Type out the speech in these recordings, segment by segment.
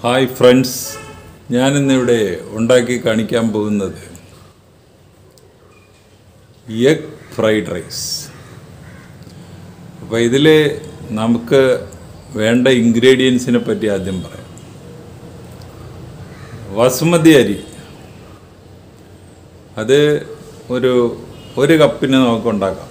Hi friends ഞാനിന്നിവിടെ ഉണ്ടാക്കി കാണിക്കാൻ പോകുന്നത് എഗ് ഫ്രൈഡ് റൈസ് അപ്പോൾ ഇതിൽ നമുക്ക് വേണ്ട ഇൻഗ്രീഡിയൻസിനെ പറ്റി ആദ്യം പറയാം വസുമതി അരി അത് ഒരു ഒരു കപ്പിന് നമുക്ക് ഉണ്ടാക്കാം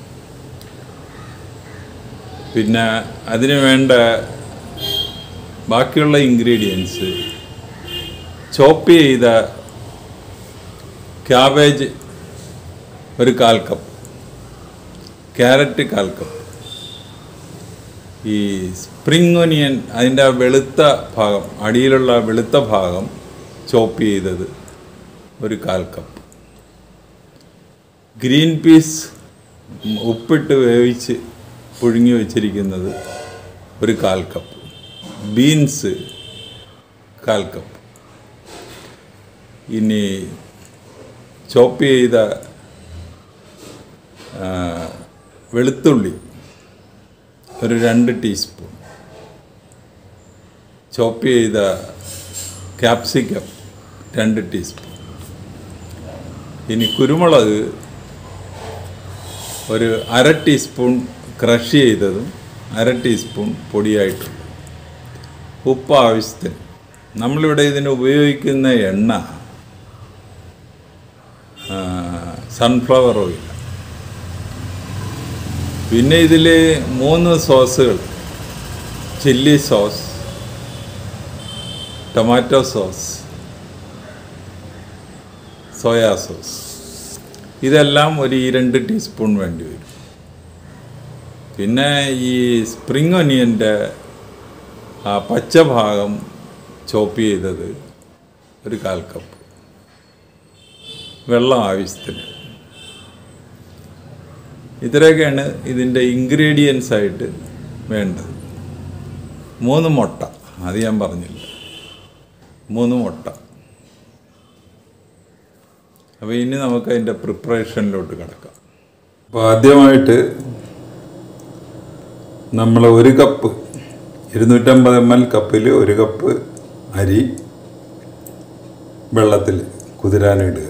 പിന്നെ അതിന് വേണ്ട ബാക്കിയുള്ള ഇൻഗ്രീഡിയൻസ് ചോപ്പ് ചെയ്ത ക്യാബേജ് ഒരു കാൽ കപ്പ് ക്യാരറ്റ് കാൽ കപ്പ് ഈ സ്പ്രിംഗ് ഒനിയൻ അതിൻ്റെ ആ വെളുത്ത ഭാഗം അടിയിലുള്ള വെളുത്ത ഭാഗം ചോപ്പ് ചെയ്തത് ഒരു കാൽ കപ്പ് ഗ്രീൻ പീസ് ഉപ്പിട്ട് വേവിച്ച് പുഴുങ്ങി വച്ചിരിക്കുന്നത് ഒരു കാൽ കപ്പ് ബീൻസ് കാൽ കപ്പ് ഇനി ചോപ്പ് ചെയ്ത ആ, വെളുത്തുള്ളി ഒരു രണ്ട് ടീസ്പൂൺ ചോപ്പ് ചെയ്ത ക്യാപ്സിക്കം രണ്ട് ടീസ്പൂൺ ഇനി കുരുമുളക് ഒരു അര ടീസ്പൂൺ ക്രഷ് ചെയ്തതും അര ടീസ്പൂൺ പൊടിയായിട്ടും ഉപ്പ് ആവശ്യത്തിന് നമ്മളിവിടെ ഇതിന് ഉപയോഗിക്കുന്ന എണ്ണ സൺഫ്ലവർ ഓയിൽ പിന്നെ ഇതിൽ മൂന്ന് സോസുകൾ chilli sauce tomato sauce soya sauce ഇതെല്ലാം ഒരു ഈ രണ്ട് ടീസ്പൂൺ വേണ്ടി വരും പിന്നെ ഈ സ്പ്രിംഗ് ഒനിയൻ്റെ ആ പച്ച ഭാഗം ചോപ്പ് ചെയ്തത് ഒരു കാൽ കപ്പ് വെള്ളം ആവശ്യത്തിന് ഇത്രയൊക്കെയാണ് ഇതിൻ്റെ ഇൻഗ്രീഡിയൻസ് ആയിട്ട് വേണ്ടത് മൂന്ന് മുട്ട അത് ഞാൻ പറഞ്ഞില്ല മൂന്ന് മുട്ട അപ്പോൾ ഇനി നമുക്ക് അതിൻ്റെ പ്രിപ്പറേഷനിലോട്ട് കിടക്കാം അപ്പോൾ ആദ്യമായിട്ട് നമ്മൾ ഒരു കപ്പ് ഇരുന്നൂറ്റമ്പത് എം എൽ കപ്പിൽ ഒരു കപ്പ് അരി വെള്ളത്തിൽ കുതിരാനിടുക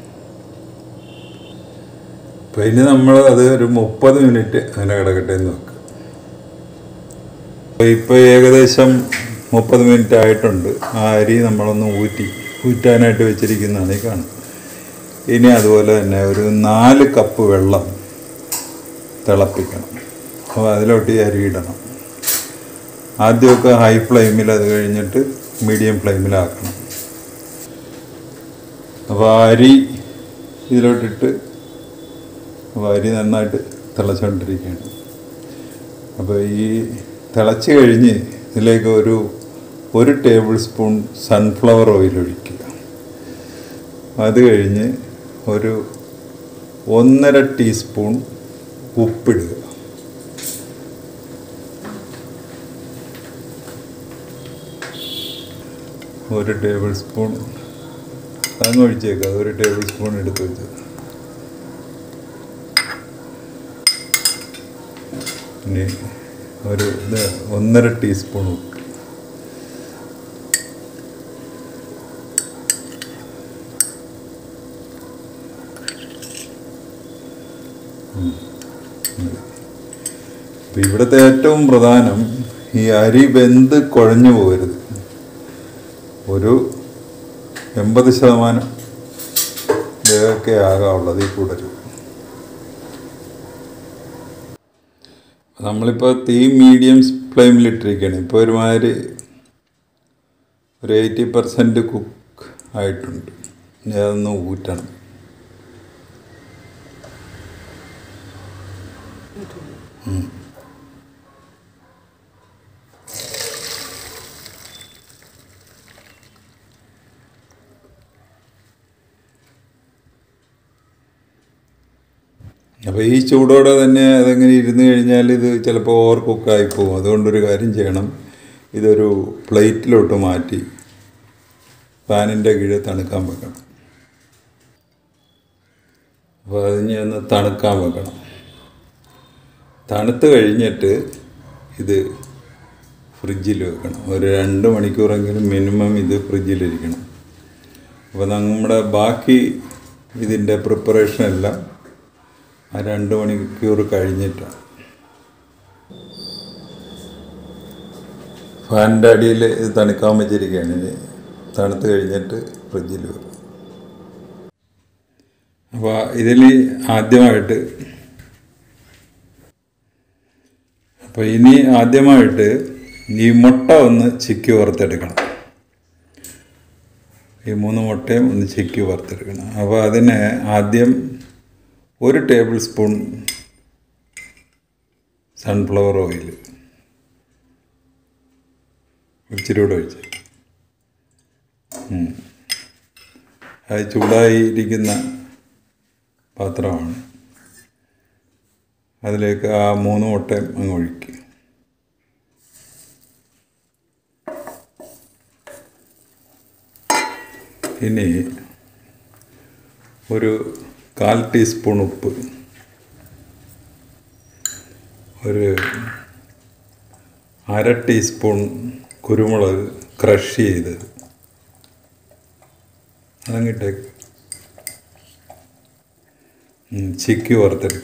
അപ്പോൾ ഇനി നമ്മൾ അത് ഒരു മുപ്പത് മിനിറ്റ് അങ്ങനെ കിടക്കട്ടെ എന്ന് വെക്കുക അപ്പോൾ ഇപ്പോൾ ഏകദേശം മുപ്പത് മിനിറ്റ് ആയിട്ടുണ്ട് ആ അരി നമ്മളൊന്ന് ഊറ്റി ഊറ്റാനായിട്ട് വെച്ചിരിക്കുന്നതാണ് ഈ കാണുന്നത് ഇനി അതുപോലെ തന്നെ ഒരു നാല് കപ്പ് വെള്ളം തിളപ്പിക്കണം അപ്പോൾ അതിലോട്ട് ഈ അരി ഇടണം ആദ്യമൊക്കെ ഹൈ ഫ്ലെയിമിൽ അത് കഴിഞ്ഞിട്ട് മീഡിയം ഫ്ലെയിമിലാക്കണം അപ്പോൾ ആ അരി ഇതിലോട്ടിട്ട് അപ്പോൾ അരി നന്നായിട്ട് തിളച്ചുകൊണ്ടിരിക്കുകയാണ് അപ്പോൾ ഈ തിളച്ച് കഴിഞ്ഞ് ഇതിലേക്ക് ഒരു ഒരു ടേബിൾ സ്പൂൺ സൺഫ്ലവർ ഓയിൽ ഒഴിക്കുക അത് കഴിഞ്ഞ് ഒരു ഒന്നര ടീസ്പൂൺ ഉപ്പിടുക ഒരു ടേബിൾ സ്പൂൺ അതങ്ങ് ഒഴിച്ചേക്കുക അത് ഒരു ടേബിൾ സ്പൂൺ എടുത്ത് വെച്ചത് ഇനി ഒരു ഇത് ഒന്നര ടീസ്പൂൺ ഉപ്പ് ഉം. മതി. ഇപ്പൊ ഇവിടുത്തെ ഏറ്റവും പ്രധാനം ഈ അരി വെന്ത് കുഴഞ്ഞു പോകരുത് ഒരു എൺപത് ശതമാനം ഇതൊക്കെ ആകാവുള്ളത് ഈ കൂടരുത് നമ്മളിപ്പോൾ തീ മീഡിയം ഫ്ലെയിമിലിട്ടിരിക്കുകയാണ് ഇപ്പോൾ ഒരുമാതിരി ഒരു എയ്റ്റി പെർസെൻറ്റ് കുക്ക് ആയിട്ടുണ്ട് ഇനി അതൊന്ന് ഊറ്റണം ഉം. അപ്പോൾ ഈ ചൂടോടെ തന്നെ അതങ്ങനെ ഇരുന്ന് കഴിഞ്ഞാൽ ഇത് ചിലപ്പോൾ ഓവർ കുക്കായി പോകും അതുകൊണ്ടൊരു കാര്യം ചെയ്യണം ഇതൊരു പ്ലേറ്റിലോട്ട് മാറ്റി ഫാനിൻ്റെ കീഴെ തണുക്കാൻ വെക്കണം അപ്പോൾ അതിനെ ഒന്ന് തണുക്കാൻ വെക്കണം തണുത്ത് കഴിഞ്ഞിട്ട് ഇത് ഫ്രിഡ്ജിൽ വെക്കണം ഒരു രണ്ട് മണിക്കൂറെങ്കിലും മിനിമം ഇത് ഫ്രിഡ്ജിലിരിക്കണം അപ്പോൾ നമ്മുടെ ബാക്കി ഇതിൻ്റെ പ്രിപ്പറേഷൻ എല്ലാം ആ രണ്ട് മണിക്കൂർ കഴിഞ്ഞിട്ടാണ് ഫാനിൻ്റെ അടിയിൽ ഇത് തണുക്കാൻ വെച്ചിരിക്കുകയാണ് ഇനി തണുത്ത് കഴിഞ്ഞിട്ട് ഫ്രിഡ്ജിൽ വെക്കും അപ്പോൾ ഇതിൽ ആദ്യമായിട്ട് അപ്പോൾ ഇനി ആദ്യമായിട്ട് ഈ മുട്ട ഒന്ന് ചിക്കി വറുത്തെടുക്കണം ഈ മൂന്ന് മുട്ടയും ഒന്ന് ചിക്കി വറുത്തെടുക്കണം അപ്പോൾ അതിന് ആദ്യം ഒരു ടേബിൾ സ്പൂൺ സൺഫ്ലവർ ഓയിൽ ഇച്ചിരി കൂടെ ഒഴിച്ച് ഉം. അത് ചൂടായിരിക്കുന്ന പാത്രമാണ് അതിലേക്ക് ആ മൂന്ന് മുട്ടയും അങ്ങ് ഒഴിക്കുക ഇനി ഒരു കാൽ ടീസ്പൂൺ ഉപ്പ് ഒരു അര ടീസ്പൂൺ കുരുമുളക് ക്രഷ് ചെയ്ത് അതങ്ങിട്ടേക്ക് ഉം, ചിക്കി വറുത്തെടുക്കുക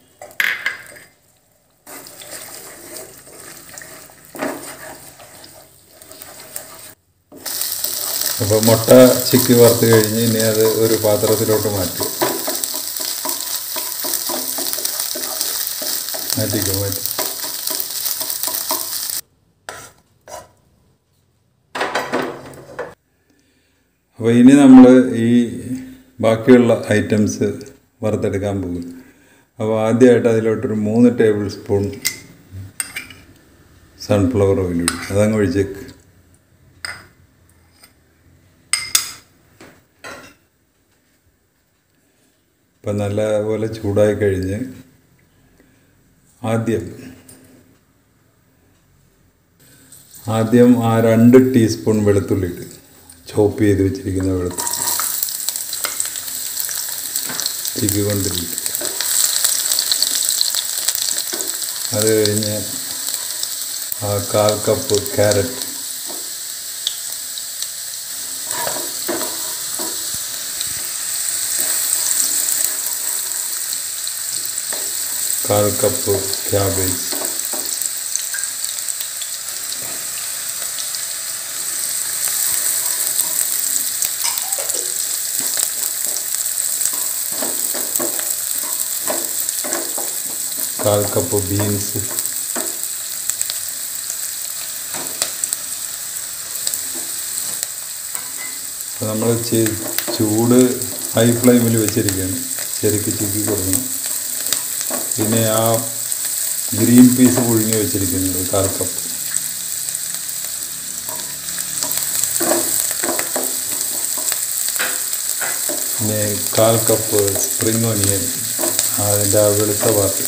അപ്പോൾ മുട്ട ചിക്കി വറുത്ത് കഴിഞ്ഞ് ഇനി അത് ഒരു പാത്രത്തിലോട്ട് മാറ്റുക മാറ്റിക്കോ മാറ്റി അപ്പോൾ ഇനി നമ്മൾ ഈ ബാക്കിയുള്ള ഐറ്റംസ് വറുത്തെടുക്കാൻ പോകും അപ്പോൾ ആദ്യമായിട്ട് അതിലോട്ടൊരു മൂന്ന് ടേബിൾ സ്പൂൺ സൺഫ്ലവർ ഓയിൽ ഒഴിക്കും അതങ്ങ് ഒഴിച്ചേക്ക് ഇപ്പം നല്ലപോലെ ചൂടായി കഴിഞ്ഞ് ആദ്യം ആദ്യം ആ രണ്ട് ടീസ്പൂൺ വെളുത്തുള്ളി ഇട്ട് ചോപ്പ് ചെയ്ത് വെച്ചിരിക്കുന്ന വെളുത്തുള്ളി ചിക്കിക്കൊണ്ടിരിക്കുക അത് കഴിഞ്ഞ് ആ കാൽ കപ്പ് ക്യാരറ്റ് കാൽ കപ്പ് ക്യാബേജ് കാൽ കപ്പ് ബീൻസ് നമ്മൾ ചൂട് ഹൈ ഫ്ലെയിമിൽ വെച്ചിരിക്കുകയാണ് ശരിക്ക് ചിക്കി കൊടുക്കണം പിന്നെ ആ ഗ്രീൻ പീസ് പുഴുങ്ങി വെച്ചിരിക്കുന്നത് കാൽ കപ്പ് പിന്നെ കാൽ കപ്പ് സ്പ്രിംഗ് ഓനിയൻ അതിൻ്റെ ആ വെളുത്ത പാർട്ട്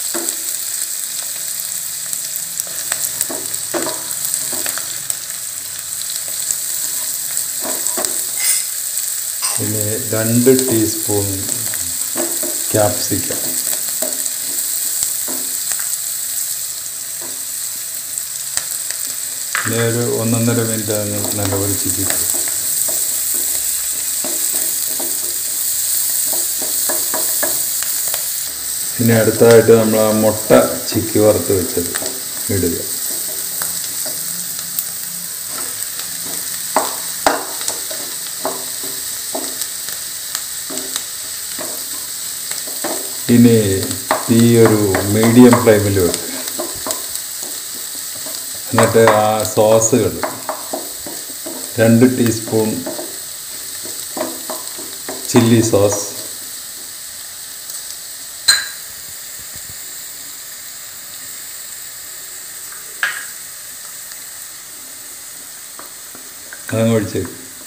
പിന്നെ രണ്ട് ടീസ്പൂൺ ക്യാപ്സിക്കം പിന്നെ ഒരു ഒന്നൊന്നര മിനിറ്റ് അങ്ങ് നല്ലപോലെ ചിക്കി ഇനി അടുത്തതായിട്ട് നമ്മൾ ആ മുട്ട ചിക്കി വറുത്ത് വെച്ചത് ഇടുക ഇനി ഈ ഒരു മീഡിയം ഫ്ലെയിമിൽ വെക്കുക എന്നിട്ട് ആ സോസുകൾ രണ്ട് ടീസ്പൂൺ ചില്ലി സോസ് അതങ്ങ് ഒഴിച്ച്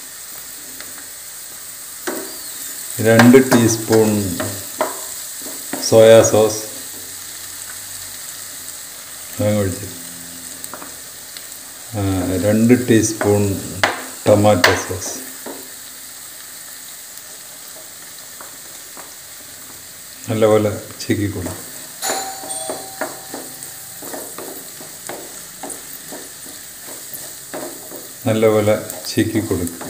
രണ്ട് ടീസ്പൂൺ സോയാ സോസ് അതങ്ങ് ഒഴിച്ച് ആ, രണ്ട് ടീസ്പൂൺ ടൊമാറ്റോ സോസ് നല്ലപോലെ ചിക്കിക്കൊള്ളു നല്ലപോലെ ചീക്കി കൊടുക്കുക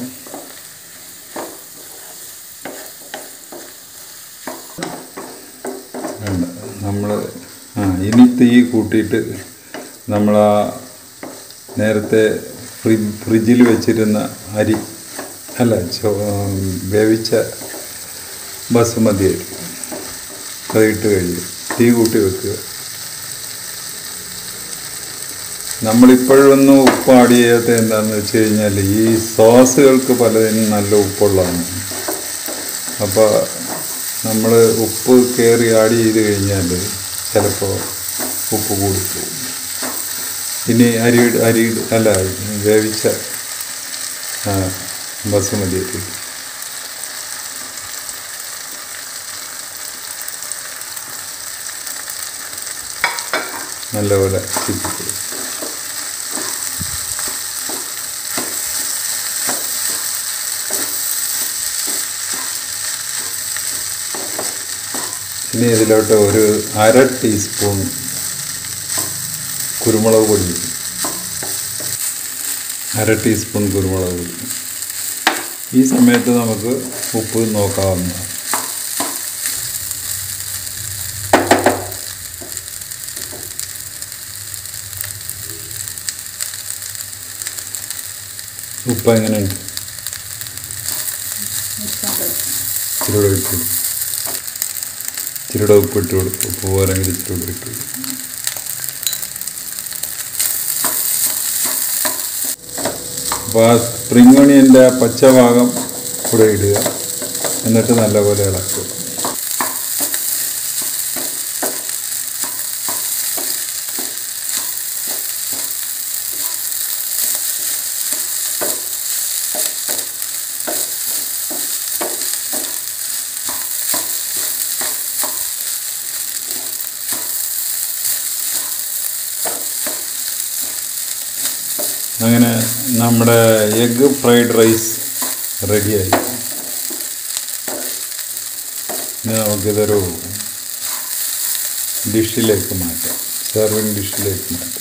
വേണ്ട നമ്മൾ ആ ഇനി തീ കൂട്ടിയിട്ട് നമ്മൾ ആ നേരത്തെ ഫ്രി ഫ്രിഡ്ജിൽ വെച്ചിരുന്ന അരി അല്ല ചോ വേവിച്ച ബസുമതി അരി അതിട്ട് കഴിയും തീ കൂട്ടി വെക്കുക നമ്മളിപ്പോഴൊന്നും ഉപ്പ് ആഡ് ചെയ്യാത്ത എന്താണെന്ന് വെച്ച് കഴിഞ്ഞാൽ ഈ സോസുകൾക്ക് പലതിനും നല്ല ഉപ്പുള്ളതാണ് അപ്പോൾ നമ്മൾ ഉപ്പ് കയറി ആഡ് ചെയ്ത് കഴിഞ്ഞാൽ ചിലപ്പോൾ ഉപ്പ് കൂടിപ്പോകും ഇനി അരി അരി അല്ല വേവിച്ച ആ, ബസുമതി അരി നല്ലപോലെ ചിപ്പിക്കൊടുക്കും ഇനി ഇതിലോട്ട് ഒരു അര ടീസ്പൂൺ കുരുമുളക് പൊടി അര ടീസ്പൂൺ കുരുമുളക് പൊടി ഈ സമയത്ത് നമുക്ക് ഉപ്പ് നോക്കാവുന്നതാണ് ഉപ്പ് എങ്ങനെയുണ്ട് ഇച്ചിരൂടെ ഇട്ട് ഇച്ചിരൂടെ ഉപ്പ് ഇട്ട് കൊടുക്കും ഉപ്പ് പോരെങ്കിൽ ഇച്ചിരൂടെ ഇട്ട് കൊടുക്കും അപ്പോൾ ആ സ്പ്രിംഗ് ഒണിയൻ്റെ ആ പച്ച ഭാഗം കൂടെ ഇടുക എന്നിട്ട് നല്ലപോലെ ഇളക്കുക അങ്ങനെ നമ്മുടെ എഗ് ഫ്രൈഡ് റൈസ് റെഡിയായി ഇനി നമുക്കിതൊരു ഡിഷിലേക്ക് മാറ്റാം സെർവിങ് ഡിഷിലേക്ക് മാറ്റാം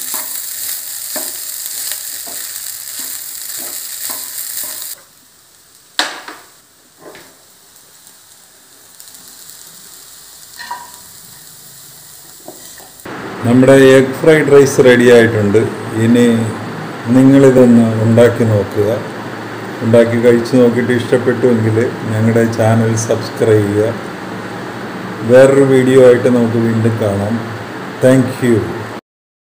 നമ്മുടെ എഗ് ഫ്രൈഡ് റൈസ് റെഡി ആയിട്ടുണ്ട് ഇനി നിങ്ങളിതൊന്ന് ഉണ്ടാക്കി നോക്കുക ഉണ്ടാക്കി കഴിച്ച് നോക്കിയിട്ട് ഇഷ്ടപ്പെട്ടുവെങ്കിൽ ഞങ്ങളുടെ ചാനൽ സബ്സ്ക്രൈബ് ചെയ്യുക വേറൊരു വീഡിയോ ആയിട്ട് നമുക്ക് വീണ്ടും കാണാം താങ്ക് യു